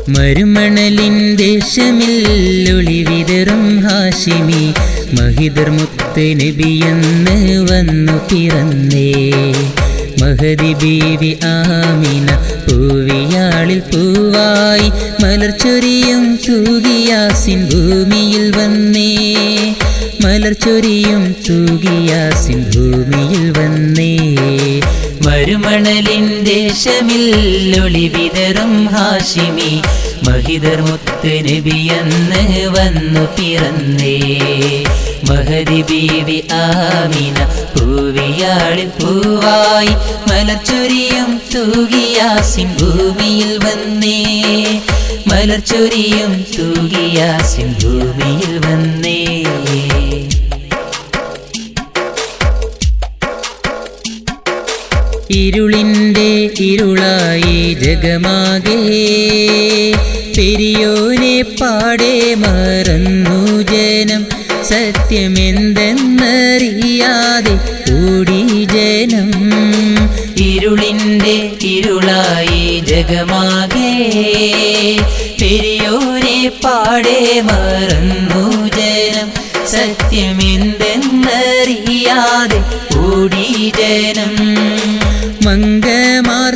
മരുമണലിൻ ദേശമിൽ ഒളിവിതറും ഹാഷിമി മഹിദർ മുത്ത് നബിയെന്ന് വന്നു പിറന്നേ മഹദി ബീവി ആമിന പൂവിയാളിൽ പൂവായി മലർച്ചൊരിയും തൂകിയാസിൻ ഭൂമിയിൽ വന്നേ മലർച്ചൊരിയും തൂകിയാസിൻ ഭൂമിയിൽ വന്നേ മരുമണലിൻ ദേശമിൽ ഒളിവിതറും ഹാഷിമി മഹിദർ മുത്ത് നബിയെന്ന് വന്നു പിറന്നേ മഹദി ബീവി ആമിന പൂവിയാളിൽ പൂവായി മലർച്ചൊരിയും തൂകിയാസിൻ ഭൂമിയിൽ വന്നേ മലർച്ചൊരിയും തൂകിയാസിൻ ഭൂമിയിൽ വന്നേ ഇരുളിൻ്റെ ഇരുളായി ജഗമാകെ പെരിയോനെ പാടെ മറന്നു ജനം സത്യമെന്തെന്നറിയാതെ കൂടി ജനം ഇരുളിൻ്റെ ഇരുളായി ജഗമാകെ പെരിയോനെ പാടെ മറന്നു ജനം സത്യമെന്തെന്നറിയാതെ കൂടി ജനം മംഗമാർ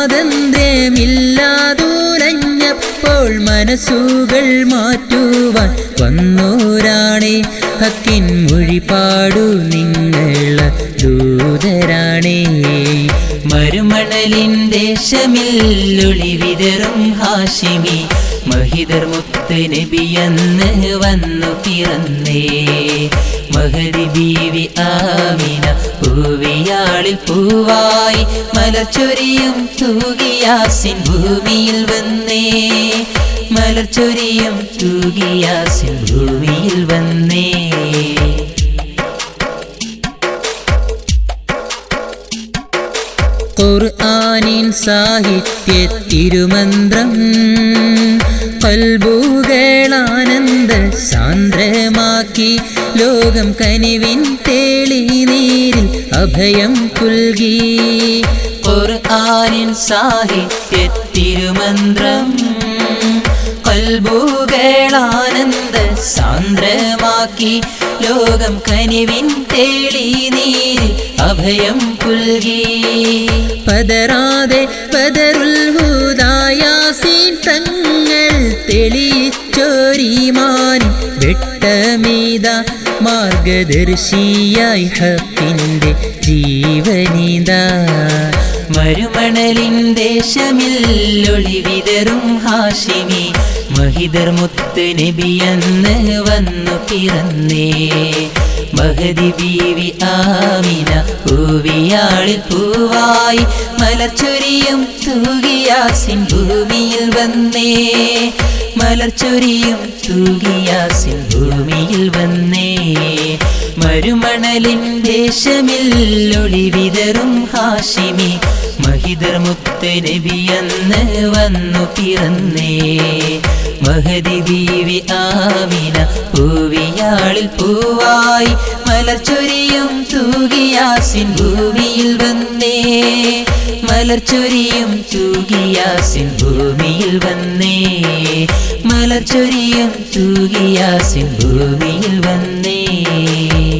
സ്വാതന്ത്ര്യമില്ലാതുലഞ്ഞപ്പോൾ മനസ്സുകൾ മാറ്റുവാൻ വന്നോരാണേ ഹക്കിൻ മൊഴിപാടു നിങ്ങള ദൂതരാണേ മരുമണലിൻ ദേശമിൽ ഒളിവിതറും ഹാഷിമി മഹിദർ മുത്ത് നബിയെന്ന് വന്നു പിറന്നേ മഹരി ബീവി ആമിന പൂവിയാളിൽ പൂവായി മലർച്ചൊരിയും തൂകിയാസിൻ ഭൂമിയിൽ വന്നേ മലർച്ചൊരിയും തൂകിയാസിൻ ഭൂമിയിൽ വന്നേ ഖുർആനിൻ സാഹിത്യ തിരുമന്ത്രം കൽബുകളാനന്ദ സാന്ദ്രമാക്കി ലോകം കനിവിൻ തേളി നീരിൽ അഭയം പുൽകി ഖുർആനിൻ സാഹിത്യ തിരുമന്ത്രം കൽബുകളാനന്ദ സാന്ദ്രമാക്കി ലോകം കനിവിൻ തേളി നീരിൽ അഭയം പുൽകി പതറാതെ പതറുൽ ഹുദായാസീൻ തങ്ങൾ തെളിയിച്ചോരിമാൻ വെട്ടമീത മാർഗദർശിയായി ഹക്കിൻ്റെ ജീവനിത മരുമണലിൻ ദേശമിൽ ഒളിവിതറും ഹാഷിമി മഹിദർ മുത്ത് നബിയെന്ന് വന്നു പിറന്നേ മഹദി ബീവി ആമിന പൂവിയാളിൽ പൂവായി മലർച്ചൊരിയും തൂകിയാസിൻ ഭൂമിയിൽ വന്നേ മലർച്ചൊരിയും തൂകിയാസിൻ ഭൂമിയിൽ വന്നേ മരുമണലിൻ ദേശമിൽ ഒളിവിതറും ഹാഷിമി മഹിദർ മുത്ത് നബിയെന്ന് വന്നു പിറന്നേ മഹദി ബീവി ആമിന പൂവിയാളിൽ പൂവായി മലർച്ചൊരിയും തൂകിയാസിൻ ഭൂമിയിൽ വന്നേ മലർച്ചൊരിയും തൂകിയാസിൻ ഭൂമിയിൽ വന്നേ മലർച്ചൊരിയും തൂകിയാസിൻ ഭൂമിയിൽ വന്നേ